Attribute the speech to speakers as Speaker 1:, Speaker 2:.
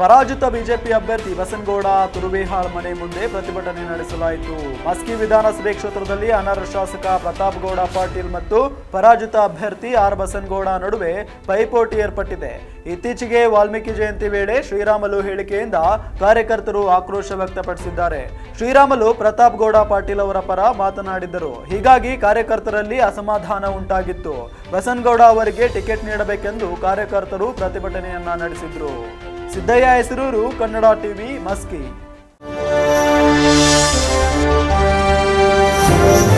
Speaker 1: ಪರಾಜಿತ BJP ಅಭ್ಯರ್ಥಿ ಬಸನಗೌಡ ತುರುವೇಹಾಳ್ ಮನೆ ಮುಂದೆ ಪ್ರತಿಭಟನೆ ನಡೆಸಲಾಯಿತು ಮಸ್ಕಿ ವಿಧಾನಸಭೆ ಕ್ಷೇತ್ರದಲ್ಲಿ ಅನರ್ಹ ಶಾಸಕ ಪ್ರತಾಪ್ ಗೌಡ ಪಾಟೀಲ್ ಮತ್ತು ಪರಾಜಿತ ಅಭ್ಯರ್ಥಿ ಆರ್ ಬಸನಗೌಡ ನಡುವೆ ಪೈಪೋಟಿ ಏರ್ಪಟ್ಟಿದೆ ಇತ್ತೀಚೆಗೆ ವಾಲ್ಮೀಕಿ ಜಯಂತಿ ವೇಳೆ ಶ್ರೀರಾಮಲು ಹೇಳಿಕೆಯಿಂದ ಕಾರ್ಯಕರ್ತರು ಆಕ್ರೋಶ ವ್ಯಕ್ತಪಡಿಸಿದ್ದಾರೆ ಶ್ರೀರಾಮಲು ಪ್ರತಾಪ್ ಗೌಡ ಪಾಟೀಲ್ ಅವರ ಪರ ಮಾತನಾಡಿದ್ದರು ಹೀಗಾಗಿ ಕಾರ್ಯಕರ್ತರಲ್ಲಿ ಅಸಮಾಧಾನ ಉಂಟಾಗಿತ್ತು ಬಸನಗೌಡ ಅವರಿಗೆ ಟಿಕೆಟ್ ನೀಡಬೇಕೆಂದು ಕಾರ್ಯಕರ್ತರು ಪ್ರತಿಭಟನೆಯನ್ನ ನಡೆಸಿದ್ರು ಸಿದ್ದಯ್ಯ ಹೆಸರೂರು ಕನ್ನಡ ಟಿವಿ ಮಸ್ಕಿ